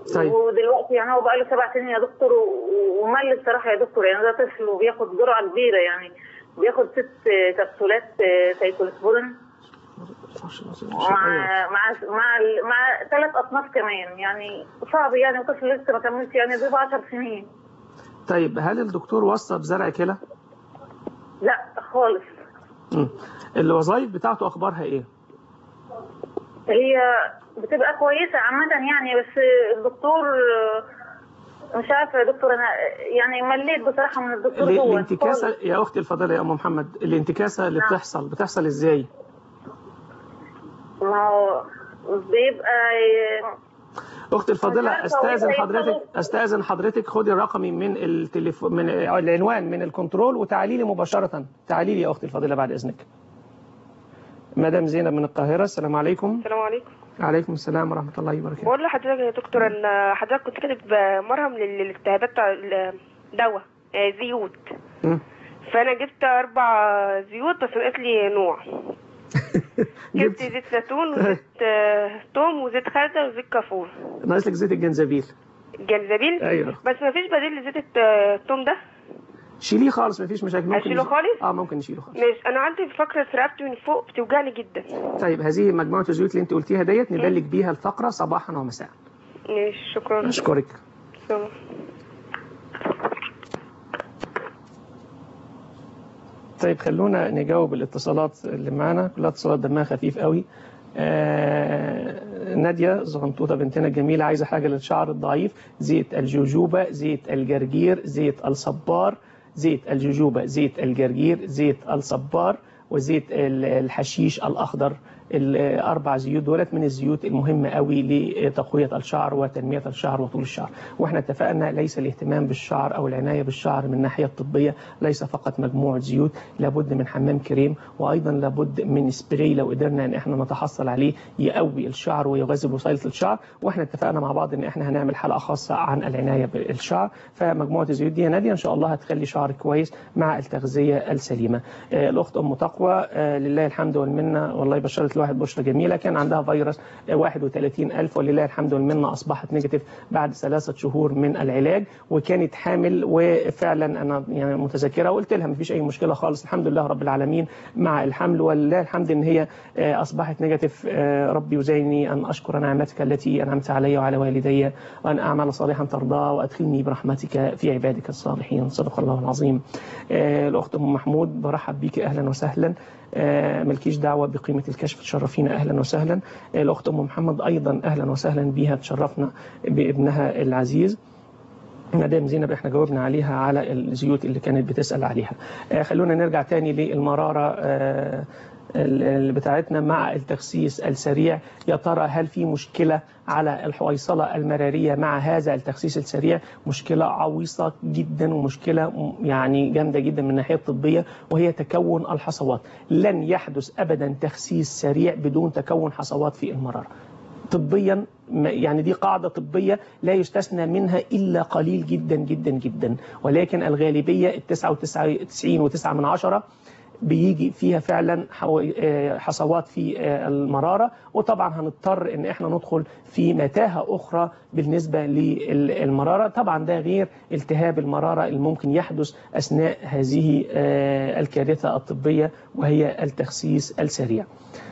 A: طيب.
I: ودلوقتي يعني هو بقى له سبع سنين يا دكتور و- ومل الصراحه يا دكتور يعني ده طفل وبياخد جرعه كبيره يعني بياخد ست كبسولات سايكلوسبورين مع مع مع مع ثلاث اصناف كمان يعني صعب يعني وطفل لسه ما كملش يعني بيبقى 10 سنين
A: طيب هل الدكتور وصى بزرع كلى؟
I: لا خالص
A: مم. الوظائف بتاعته اخبارها ايه؟
I: هي بتبقى كويسه عامه يعني بس الدكتور مش عارفه يا دكتور انا يعني مليت بصراحه من الدكتور
A: ال-
I: هو
A: الانتكاسه
I: خالص.
A: يا اختي الفاضله يا ام محمد الانتكاسه اللي
I: نعم.
A: بتحصل بتحصل ازاي؟
I: ما هو بيبقى
A: اختي
I: مش
A: الفاضله
I: عارفة
A: استاذن
I: هو إيه
A: حضرتك
I: يخلص.
A: استاذن حضرتك خدي رقمي من التليفون من العنوان من الكنترول وتعالي لي مباشره تعالي لي يا اختي الفاضله بعد اذنك مدام زينب من القاهره السلام عليكم
J: السلام عليكم
A: عليكم السلام ورحمه الله وبركاته
J: بقول لحضرتك يا دكتور ان حضرتك كنت كاتب مرهم للالتهابات بتاع الدواء آه، زيوت
A: مم.
J: فانا جبت اربع زيوت بس ناقص لي نوع جبت زيت زيتون وزيت آه، توم وزيت خردل وزيت كافور
A: ناقص لك زيت الجنزبيل
J: جنزبيل
A: أيوة.
J: بس ما فيش بديل لزيت الت- التوم ده
A: شيليه خالص مفيش مشاكل ممكن
J: أشيله
A: نشيل-
J: خالص؟
A: اه ممكن نشيله خالص
J: مش انا عندي فقرة رقبتي من فوق بتوجعني جدا
A: طيب هذه مجموعه الزيوت اللي انت قلتيها ديت ندلك بيها الفقره صباحا ومساء
J: مش شكرا
A: اشكرك
J: سلام.
A: طيب خلونا نجاوب الاتصالات اللي معانا كلها اتصالات دمها خفيف قوي آه نادية زغنطوطة بنتنا الجميلة عايزة حاجة للشعر الضعيف زيت الجوجوبا زيت الجرجير زيت الصبار زيت الجوجوبا زيت الجرجير زيت الصبار وزيت ال- الحشيش الأخضر الأربع زيوت دولت من الزيوت المهمة قوي لتقوية الشعر وتنمية الشعر وطول الشعر واحنا اتفقنا ليس الاهتمام بالشعر أو العناية بالشعر من الناحية الطبية ليس فقط مجموعة زيوت لابد من حمام كريم وأيضا لابد من سبراي لو قدرنا ان احنا نتحصل عليه يقوي الشعر ويغذي بصيلة الشعر واحنا اتفقنا مع بعض ان احنا هنعمل حلقة خاصة عن العناية بالشعر فمجموعة الزيوت دي يا نادية ان شاء الله هتخلي شعرك كويس مع التغذية السليمة آه، الأخت أم تقوى آه، لله الحمد والمنة والله بشرت الواحد بشرة جميلة كان عندها فيروس آه، 31000 ولله الحمد والمنة أصبحت نيجاتيف بعد ثلاثة شهور من العلاج وكانت حامل وفعلا أنا يعني متذكرة وقلت لها مفيش أي مشكلة خالص الحمد لله رب العالمين مع الحمل ولله الحمد إن هي آه، أصبحت نيجاتيف آه، ربي يزيني أن أشكر نعمتك التي أنعمت علي وعلى والدي وأن أعمل صالحا ترضاه وأدخلني برحمتك في عبادك الصالحين صدق الله العظيم آه، الأخت أم محمود برحب بيك أهلا وسهلا آه، ملكيش دعوة بقيمة الكشف تشرفينا أهلا وسهلا آه، الأخت أم محمد أيضا أهلا وسهلا بها تشرفنا بابنها العزيز مدام زينب احنا جاوبنا عليها على الزيوت اللي كانت بتسأل عليها آه، خلونا نرجع تاني للمرارة آه، ال- ال- بتاعتنا مع التخسيس السريع يا ترى هل في مشكلة على الحويصلة المرارية مع هذا التخسيس السريع مشكلة عويصة جدا ومشكلة م- يعني جامدة جدا من الناحية الطبية وهي تكون الحصوات لن يحدث أبدا تخسيس سريع بدون تكون حصوات في المرارة طبيا ما- يعني دي قاعدة طبية لا يستثنى منها إلا قليل جدا جدا جدا ولكن الغالبية التسعة وتسعين وتسعة من عشرة بيجي فيها فعلا حو- آه، حصوات في آه، المرارة وطبعا هنضطر ان احنا ندخل في متاهة اخرى بالنسبة للمرارة طبعا ده غير التهاب المرارة اللي ممكن يحدث اثناء هذه آه، الكارثة الطبية وهي التخسيس السريع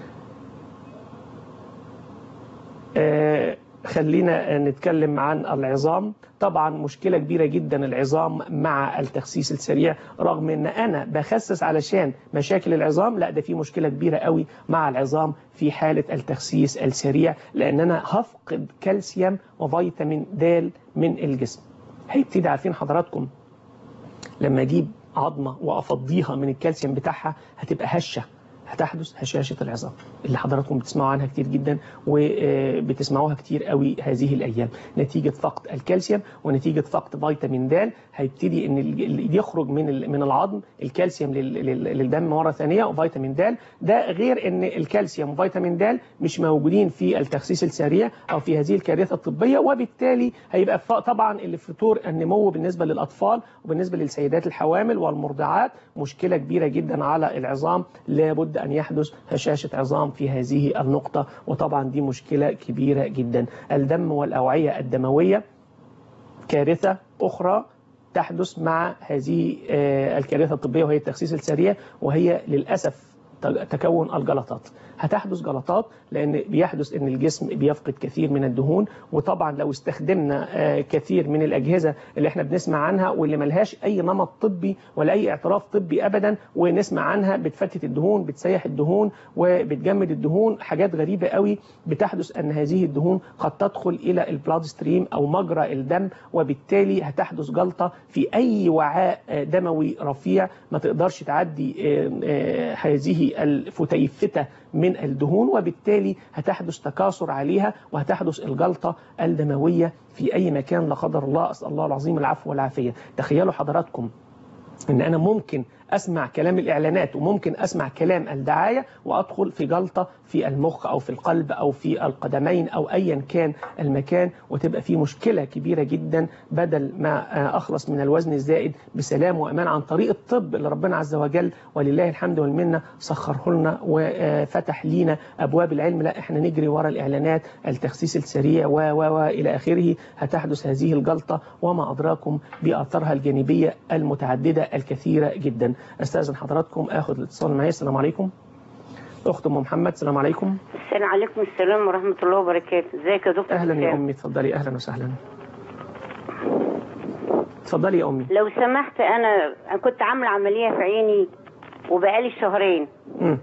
A: آه، خلينا نتكلم عن العظام طبعا مشكلة كبيرة جدا العظام مع التخسيس السريع رغم ان انا بخسس علشان مشاكل العظام لا ده في مشكلة كبيرة قوي مع العظام في حالة التخسيس السريع لان انا هفقد كالسيوم وفيتامين د من الجسم هيبتدي عارفين حضراتكم لما اجيب عظمه وافضيها من الكالسيوم بتاعها هتبقى هشه هتحدث هشاشة العظام اللي حضراتكم بتسمعوا عنها كتير جدا وبتسمعوها كتير قوي هذه الأيام نتيجة فقد الكالسيوم ونتيجة فقد فيتامين د هيبتدي ان ال- يخرج من ال- من العظم الكالسيوم لل- لل- للدم مرة ثانية وفيتامين د ده غير ان الكالسيوم وفيتامين د مش موجودين في التخسيس السريع او في هذه الكارثة الطبية وبالتالي هيبقى ف- طبعا اللي في طور النمو بالنسبة للأطفال وبالنسبة للسيدات الحوامل والمرضعات مشكلة كبيرة جدا على العظام لابد أن يحدث هشاشة عظام في هذه النقطة وطبعا دي مشكلة كبيرة جدا الدم والأوعية الدموية كارثة أخرى تحدث مع هذه آه، الكارثة الطبية وهي التخسيس السريع وهي للأسف تكون الجلطات هتحدث جلطات لان بيحدث ان الجسم بيفقد كثير من الدهون وطبعا لو استخدمنا آه، كثير من الاجهزه اللي احنا بنسمع عنها واللي ملهاش اي نمط طبي ولا اي اعتراف طبي ابدا ونسمع عنها بتفتت الدهون بتسيح الدهون وبتجمد الدهون حاجات غريبه قوي بتحدث ان هذه الدهون قد تدخل الى البلاد ستريم او مجرى الدم وبالتالي هتحدث جلطه في اي وعاء آه، دموي رفيع ما تقدرش تعدي آه، آه، هذه الفتيفته من الدهون وبالتالي هتحدث تكاثر عليها وهتحدث الجلطه الدمويه في اي مكان لا قدر الله اسال الله العظيم العفو والعافيه تخيلوا حضراتكم ان انا ممكن اسمع كلام الاعلانات وممكن اسمع كلام الدعايه وادخل في جلطه في المخ او في القلب او في القدمين او ايا كان المكان وتبقى في مشكله كبيره جدا بدل ما آه، اخلص من الوزن الزائد بسلام وامان عن طريق الطب اللي ربنا عز وجل ولله الحمد والمنه سخره لنا وفتح لينا ابواب العلم لا احنا نجري ورا الاعلانات التخسيس السريع و و و الى اخره هتحدث هذه الجلطه وما ادراكم باثارها الجانبيه المتعدده الكثيره جدا استاذن حضراتكم اخذ الاتصال معي السلام عليكم اخت ام محمد السلام عليكم
K: السلام عليكم السلام ورحمة الله وبركاته ازيك يا دكتور
A: اهلا يا
K: حسام؟
A: امي اتفضلي اهلا وسهلا اتفضلي يا امي
K: لو سمحت انا أنا كنت عاملة عملية في عيني وبقالي شهرين
A: مم.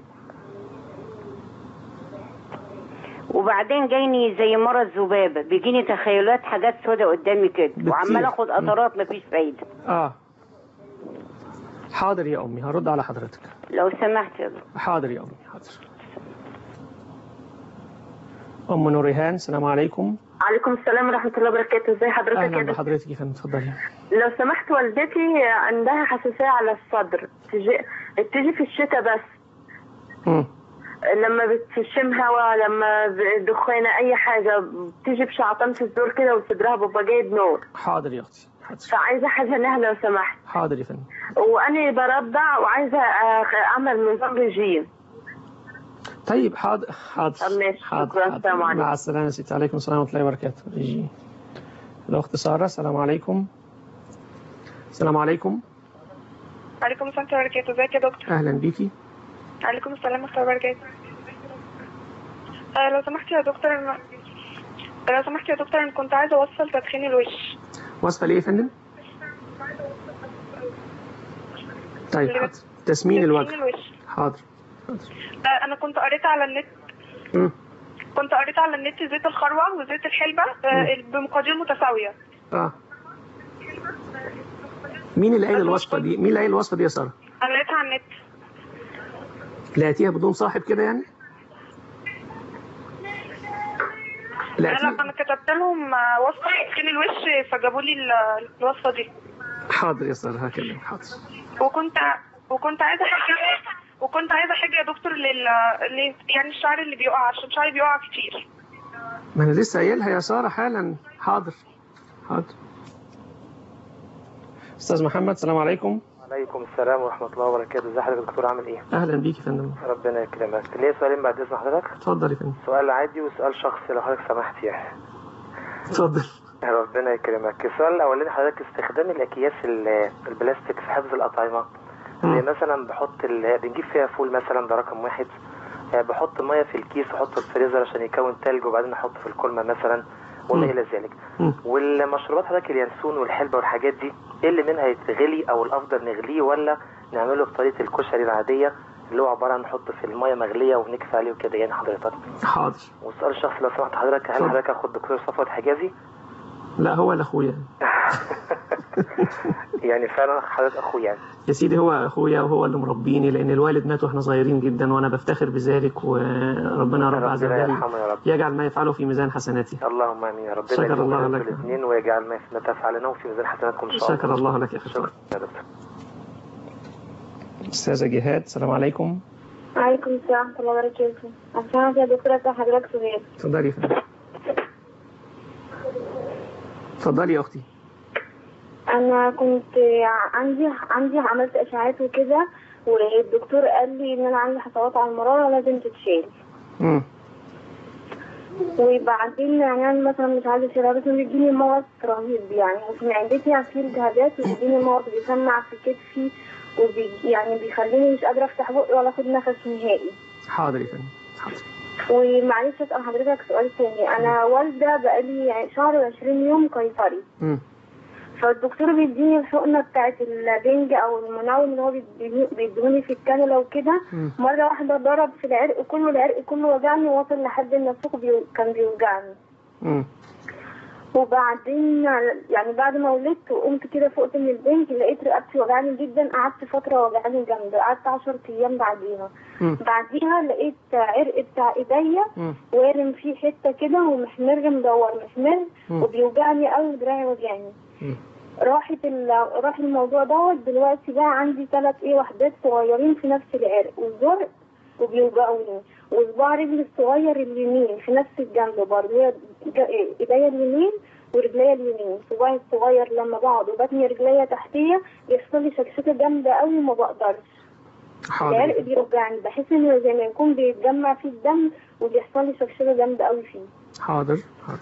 K: وبعدين جايني زي مرض ذبابة بيجيني تخيلات حاجات سودة قدامي كده
A: بتصير.
K: وعمال اخد
A: مم.
K: قطرات مفيش فايدة
A: اه حاضر يا امي هرد على حضرتك
K: لو سمحت يا دكتور
A: حاضر يا امي حاضر ام نوريهان السلام عليكم
L: عليكم السلام ورحمة الله وبركاته ازي حضرتك يا
A: اهلا
L: دكتور
A: بحضرتك يا فندم اتفضلي
L: لو سمحت والدتي عندها حساسية على الصدر تجي, تجي في الشتاء بس
A: مم.
L: لما بتشم هوا لما دخانة أي حاجة بتيجي بشعطان في الزور كده وصدرها بيبقى جايب نور
A: حاضر يا اختي حاضر
L: فعايزة حاجة لو سمحت
A: حاضر يا فندم
L: وأنا برضع وعايزة أخ- أعمل نظام رجيم
A: طيب حاضر حاضر
L: ماشي
A: حاضر
L: شكرا
A: حاضر.
L: السلام عليكم
A: مع السلامه يا ستي عليكم السلام ورحمه الله وبركاته يجي الاخت ساره السلام عليكم السلام عليكم
J: عليكم السلام ورحمة الله وبركاته ازيك يا دكتور
A: اهلا بيكي
J: عليكم السلام ورحمة الله وبركاته آه لو سمحت يا دكتور أنا لو سمحت يا دكتور أنا كنت عايزة أوصل تدخين الوش
A: وصفه لايه يا فندم طيب حاضر تسمين الوجه
J: تدخين الوش
A: حاضر
J: آه أنا كنت قريت على النت
A: مم.
J: كنت قريت على النت زيت الخروع وزيت الحلبة آه بمقادير متساوية
A: اه مين اللي قايل الوصفه دي مين اللي قايل الوصفه دي يا ساره
J: أنا لقيتها على النت
A: لقيتيها بدون صاحب كده يعني
J: أنا
A: لقيتيها
J: لما كتبت لهم آه، وصفة تدخين الوش فجابوا لي ال- الوصفة دي
A: حاضر يا ساره هكلمك حاضر
J: وكنت وكنت عايزة حاجة وكنت عايزة حاجة يا دكتور لل... لل... يعني الشعر اللي بيقع عشان شعري بيقع كتير
A: ما انا لسه قايلها يا ساره حالا حاضر حاضر استاذ محمد السلام عليكم
M: عليكم السلام ورحمة الله وبركاته ازي حضرتك يا دكتور عامل ايه؟
A: اهلا بيك يا فندم
M: ربنا يكرمك ليا سؤالين بعد اذن حضرتك
A: اتفضل يا فندم
M: سؤال عادي وسؤال شخصي لو حضرتك سمحت يعني
A: اتفضل
M: ربنا يكرمك السؤال الاولاني حضرتك استخدام الاكياس ال- البلاستيك في حفظ الاطعمة زي مثلا بحط ال... بنجيب فيها فول مثلا ده رقم واحد آه، بحط ميه في الكيس واحطه في الفريزر عشان يكون تلج وبعدين احطه في الكولمة مثلا وما
A: مم.
M: الى ذلك
A: مم.
M: والمشروبات حضرتك اليانسون والحلبة والحاجات دي ايه اللي منها يتغلي او الافضل نغليه ولا نعمله بطريقة الكشري العادية اللي هو عبارة عن نحطه في المية مغلية ونكفي عليه وكده يعني حضرتك
A: حاضر
M: والسؤال الشخصي لو سمحت حضرتك هل
A: اتفضل.
M: حضرتك اخد دكتور صفوت حجازي
A: لا هو لاخويا
M: يعني فعلا حضرتك اخويا يعني
A: يا سيدي هو اخويا وهو اللي مربيني لان الوالد مات واحنا صغيرين جدا وانا بفتخر بذلك وربنا رب عز
M: ربنا
A: وجل
M: يرحمه يا رب
A: يجعل ما يفعله في ميزان حسناته
M: اللهم امين يا رب
A: شكر
M: ربنا
A: الله
M: يكرمكم
A: لك.
M: الاثنين ويجعل ما ما تفعلناه في ميزان حسناتكم ان شاء الله
A: شكر الله لك يا اخي
M: شكرا يا دكتور
A: استاذه جهاد السلام عليكم
E: وعليكم السلام ورحمة الله وبركاته عشان يا دكتورة أسأل حضرتك سؤال
A: اتفضلي يا فندم اتفضلي يا اختي
E: أنا كنت عندي عندي عملت إشاعات وكده والدكتور قال لي ان انا عندي حصوات على المراره لازم تتشال
A: مم.
E: وبعدين يعني انا مثلا مش عايزه اشيلها بس بيديني مغص رهيب يعني وفي معدتي في التهابات وبيديني مغص بيسمع في كتفي وبي يعني بيخليني مش قادره افتح بقي ولا اخد نفس نهائي
A: حاضر يا فندم حاضر
E: ومعلش اسال حضرتك سؤال تاني انا والده بقالي شهر وعشرين يوم قيصري
A: مم.
E: فالدكتور بيديني الحقنه بتاعت البنج او المنوم اللي هو بيديني- بيديهوني في الكانولا وكده
N: مم.
E: مره واحده ضرب في العرق كله العرق كله وجعني وصل لحد ان السوق بيو... كان بيوجعني
A: مم.
E: وبعدين يعني بعد ما ولدت وقمت كده فقت من البنج لقيت رقبتي وجعاني جدا قعدت فتره وجعاني جامد قعدت 10 ايام بعديها
N: مم.
E: بعديها لقيت عرق بتاع ايديا
N: مم.
E: وارم فيه حته كده ومحمر مدور محمر
N: مم.
E: وبيوجعني قوي ودراعي وجعني
A: مم.
E: راحت ال... راح الموضوع دوت دلوقتي بقى عندي ثلاث ايه وحدات صغيرين في نفس العرق والزرق وبيوجعوني وصباع رجلي الصغير اليمين في نفس الجنب برضه هي ج- ايديا اليمين ورجليا اليمين صباعي الصغير لما بقعد وبتني رجليا تحتيه بيحصل لي شكشكه جامده قوي وما بقدرش
A: حاضر
E: العرق بيوجعني بحس انه زي ما يكون بيتجمع فيه الدم وبيحصل لي شكشكه جامده قوي فيه
A: حاضر حاضر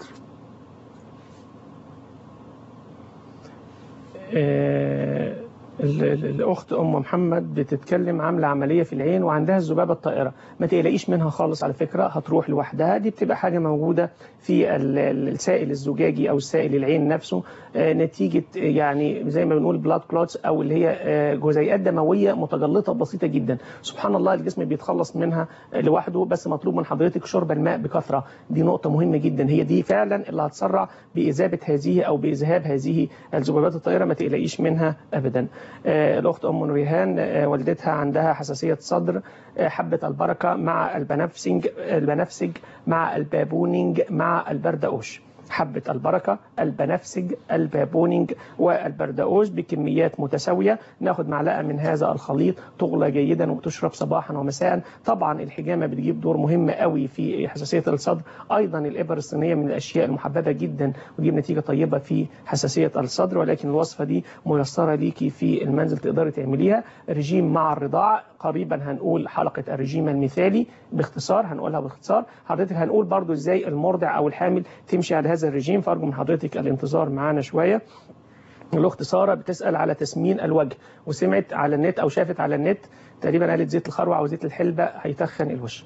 A: آه، ال- ال- الأخت أم محمد بتتكلم عاملة عملية في العين وعندها الذبابة الطائرة ما تقلقيش منها خالص على فكرة هتروح لوحدها دي بتبقى حاجة موجودة في ال- ال- السائل الزجاجي أو السائل العين نفسه آه، نتيجة آه، يعني زي ما بنقول بلاد كلوتس أو اللي هي آه، جزيئات دموية متجلطة بسيطة جدا سبحان الله الجسم بيتخلص منها آه، لوحده بس مطلوب من حضرتك شرب الماء بكثرة دي نقطة مهمة جدا هي دي فعلا اللي هتسرع بإذابة هذه أو بإذهاب هذه الذبابات الطائرة ما تقلقيش منها أبدا آه، الأخت أم ريهان آه، والدتها عندها حساسية صدر آه، حبة البركة مع البنفسج البنفسج مع البابونينج مع البردقوش حبة البركة البنفسج البابونينج والبردقوش بكميات متساوية ناخد معلقة من هذا الخليط تغلى جيدا وتشرب صباحا ومساء طبعا الحجامة بتجيب دور مهم قوي في حساسية الصدر أيضا الإبر الصينية من الأشياء المحببة جدا وتجيب نتيجة طيبة في حساسية الصدر ولكن الوصفة دي ميسرة ليكي في المنزل تقدري تعمليها رجيم مع الرضاعة قريبا هنقول حلقة الرجيم المثالي باختصار هنقولها باختصار حضرتك هنقول برضو ازاي المرضع او الحامل تمشي على هذا الرجيم فارجو من حضرتك الانتظار معانا شوية الاخت ساره بتسال على تسمين الوجه وسمعت على النت او شافت على النت تقريبا قالت زيت الخروع او زيت الحلبه هيتخن الوش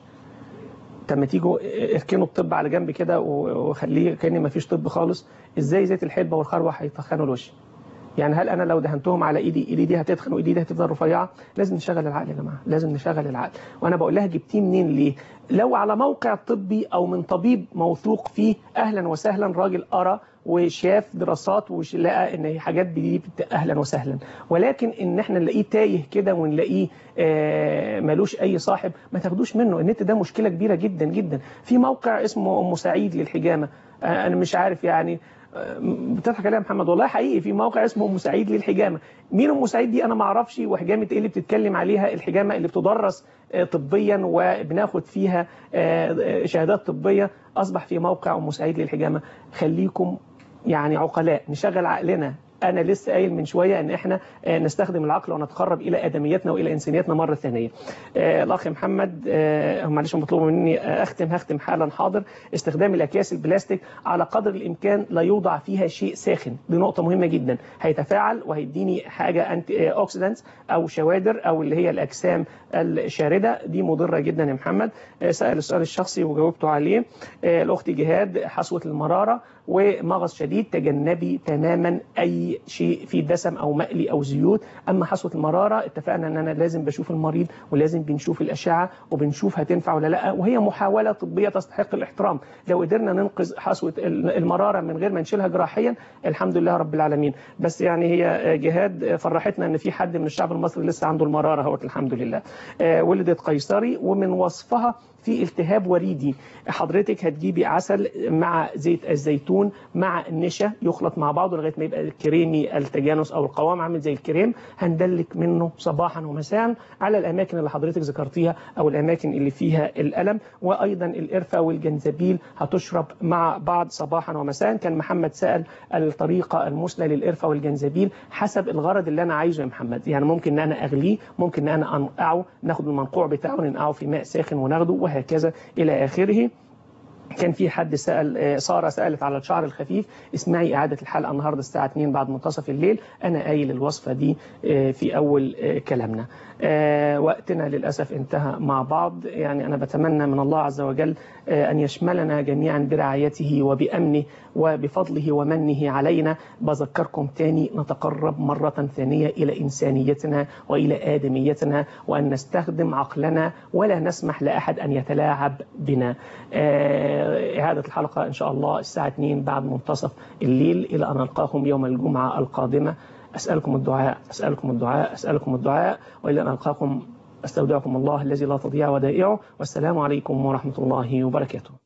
A: طب ما تيجوا اركنوا الطب على جنب كده و- وخليه كان ما فيش طب خالص ازاي زيت الحلبه والخروع هيتخنوا الوش يعني هل انا لو دهنتهم على ايدي ايدي دي هتتخن وايدي دي هتفضل رفيعه لازم نشغل العقل يا جماعه لازم نشغل العقل وانا بقول لها جبتيه منين ليه لو على موقع طبي او من طبيب موثوق فيه اهلا وسهلا راجل قرا وشاف دراسات ولقى ان هي حاجات دي بت- اهلا وسهلا ولكن ان احنا نلاقيه تايه كده ونلاقيه آه، ملوش اي صاحب ما تاخدوش منه النت ده مشكله كبيره جدا جدا في موقع اسمه ام سعيد للحجامه آه، انا مش عارف يعني آه، بتضحك عليها يا محمد والله حقيقي في موقع اسمه ام سعيد للحجامه مين ام سعيد دي انا ما اعرفش وحجامه ايه اللي بتتكلم عليها الحجامه اللي بتدرس آه، طبيا وبناخد فيها آه، آه، شهادات طبيه اصبح في موقع ام سعيد للحجامه خليكم يعني عقلاء نشغل عقلنا انا لسه قايل من شويه ان احنا آه، نستخدم العقل ونتقرب الى ادمياتنا والى انسانياتنا مره ثانيه آه، الاخ محمد آه، معلش مطلوب مني آه، اختم هختم حالا حاضر استخدام الاكياس البلاستيك على قدر الامكان لا يوضع فيها شيء ساخن دي نقطه مهمه جدا هيتفاعل وهيديني حاجه انتي اوكسيدانتس او شوادر او اللي هي الاجسام الشارده دي مضره جدا يا محمد آه، سال السؤال الشخصي وجاوبته عليه آه، الاخت جهاد حصوه المراره ومغص شديد تجنبي تماما اي شيء فيه دسم او مقلي او زيوت اما حصوه المراره اتفقنا ان انا لازم بشوف المريض ولازم بنشوف الاشعه وبنشوف هتنفع ولا لا وهي محاوله طبيه تستحق الاحترام لو قدرنا ننقذ حصوه المراره من غير ما نشيلها جراحيا الحمد لله رب العالمين بس يعني هي جهاد فرحتنا ان في حد من الشعب المصري لسه عنده المراره اهوت الحمد لله آه، ولدت قيصري ومن وصفها في التهاب وريدي حضرتك هتجيبي عسل مع زيت الزيتون مع النشا يخلط مع بعضه لغايه ما يبقى كريمي التجانس او القوام عامل زي الكريم هندلك منه صباحا ومساء على الاماكن اللي حضرتك ذكرتيها او الاماكن اللي فيها الالم وايضا القرفه والجنزبيل هتشرب مع بعض صباحا ومساء كان محمد سال الطريقه المثلى للقرفه والجنزبيل حسب الغرض اللي انا عايزه يا محمد يعني ممكن ان انا اغليه ممكن ان انا انقعه ناخد المنقوع بتاعه ننقعه في ماء ساخن وناخده وهكذا الى اخره كان في حد سأل آه، سارة سألت على الشعر الخفيف اسمعي إعادة الحلقة النهاردة الساعة 2 بعد منتصف الليل أنا قايل الوصفة دي آه، في أول آه، كلامنا آه، وقتنا للأسف انتهى مع بعض يعني أنا بتمنى من الله عز وجل آه، أن يشملنا جميعا برعايته وبأمنه وبفضله ومنه علينا بذكركم تاني نتقرب مرة ثانية إلى إنسانيتنا وإلى آدميتنا وأن نستخدم عقلنا ولا نسمح لأحد أن يتلاعب بنا آه، إعادة الحلقة إن شاء الله الساعة 2 بعد منتصف الليل إلى أن ألقاكم يوم الجمعة القادمة أسألكم الدعاء أسألكم الدعاء أسألكم الدعاء وإلى أن ألقاكم أستودعكم الله الذي لا تضيع ودائعه والسلام عليكم ورحمة الله وبركاته